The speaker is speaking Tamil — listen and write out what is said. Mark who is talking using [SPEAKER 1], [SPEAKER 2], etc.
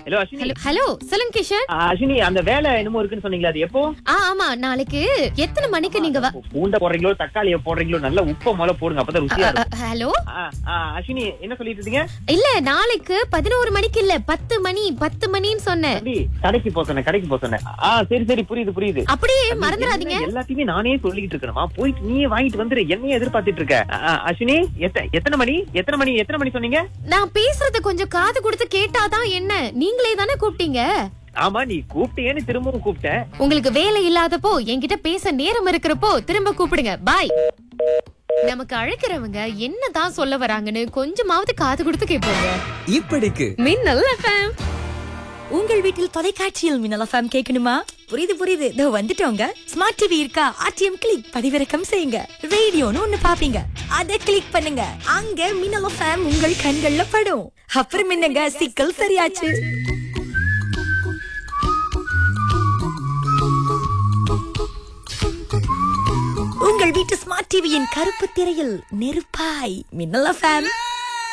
[SPEAKER 1] ஹலோ அஸ்வினி
[SPEAKER 2] ஹலோ ஹலோ சொல்லுங்க கிஷன்
[SPEAKER 1] ஆ, அஸ்வினி அந்த வேலை என்னமோ இருக்குன்னு சொன்னீங்களா அது எப்போ
[SPEAKER 2] ஆ ஆமா நாளைக்கு எத்தனை மணிக்கு நீங்க வ-
[SPEAKER 1] பூண்டை போடுறீங்களோ தக்காளியை போடுறீங்களோ நல்ல உப்பை முதல்ல போடுங்க அப்பதான் ருசியா
[SPEAKER 2] அ,
[SPEAKER 1] இருக்கும்
[SPEAKER 2] ஹலோ
[SPEAKER 1] ஆ, ஆ, அஸ்வினி என்ன சொல்லிட்டு இருந்தீங்க
[SPEAKER 2] இல்ல நாளைக்கு பதினோரு மணிக்கு இல்ல பத்து மணி பத்து மணின்னு சொன்னேன்
[SPEAKER 1] தம்பி கடைக்கு போக சொன்னேன் கடைக்கு போக சொன்னேன் ஆ சரி சரி புரியுது புரியுது
[SPEAKER 2] அப்படியே
[SPEAKER 1] தம்பி,
[SPEAKER 2] மறந்துடாதீங்க
[SPEAKER 1] என்ன எல்லாத்தையுமே நானே சொல்லிட்டு இருக்கணுமா போயிட்டு நீயே வாங்கிட்டு வந்துரு என்னையே எதிர்பார்த்துட்டு இருக்க ஆ, ஆ, அஸ்வினி எத்த- எத்தனை மணி எத்தனை மணி எத்தனை மணி சொன்னீங்க
[SPEAKER 2] நான் பேசுறத கொஞ்சம் காது கொடுத்து கேட்டாதான் என்ன நீங்களே தானே கூப்பிட்டீங்க
[SPEAKER 1] ஆமா நீ கூப்பிட்டேன்னு திரும்பவும் கூப்பிட்டேன்
[SPEAKER 2] உங்களுக்கு வேலை இல்லாதப்போ என்கிட்ட பேச நேரம் இருக்கிறப்போ திரும்ப கூப்பிடுங்க பாய் நமக்கு அழைக்கிறவங்க என்னதான் சொல்ல வராங்கன்னு கொஞ்சமாவது காது கொடுத்து கேட்போங்க
[SPEAKER 3] இப்படிக்கு
[SPEAKER 2] மின்னல் எஃப்எம்
[SPEAKER 4] உங்கள் வீட்டில் தொலைக்காட்சியில் மின்னல் எஃப்எம் கேட்கணுமா புரியுது புரியுது இதோ வந்துட்டோங்க ஸ்மார்ட் டிவி இருக்கா ஆர்டிஎம் கிளிக் பதிவிறக்கம் செய்யுங்க ரேடியோன்னு ஒண்ணு பாப்பீங்க அத கிளிக் பண்ணுங்க அங்க மின்னல் எஃப்எம் உங்கள் கண்கள்ல படும் அப்புறம் என்னங்க சிக்கல் சரியாச்சு உங்கள் வீட்டு ஸ்மார்ட் டிவியின் கருப்பு திரையில் நெருப்பாய் மின்னல் எஃப்எம்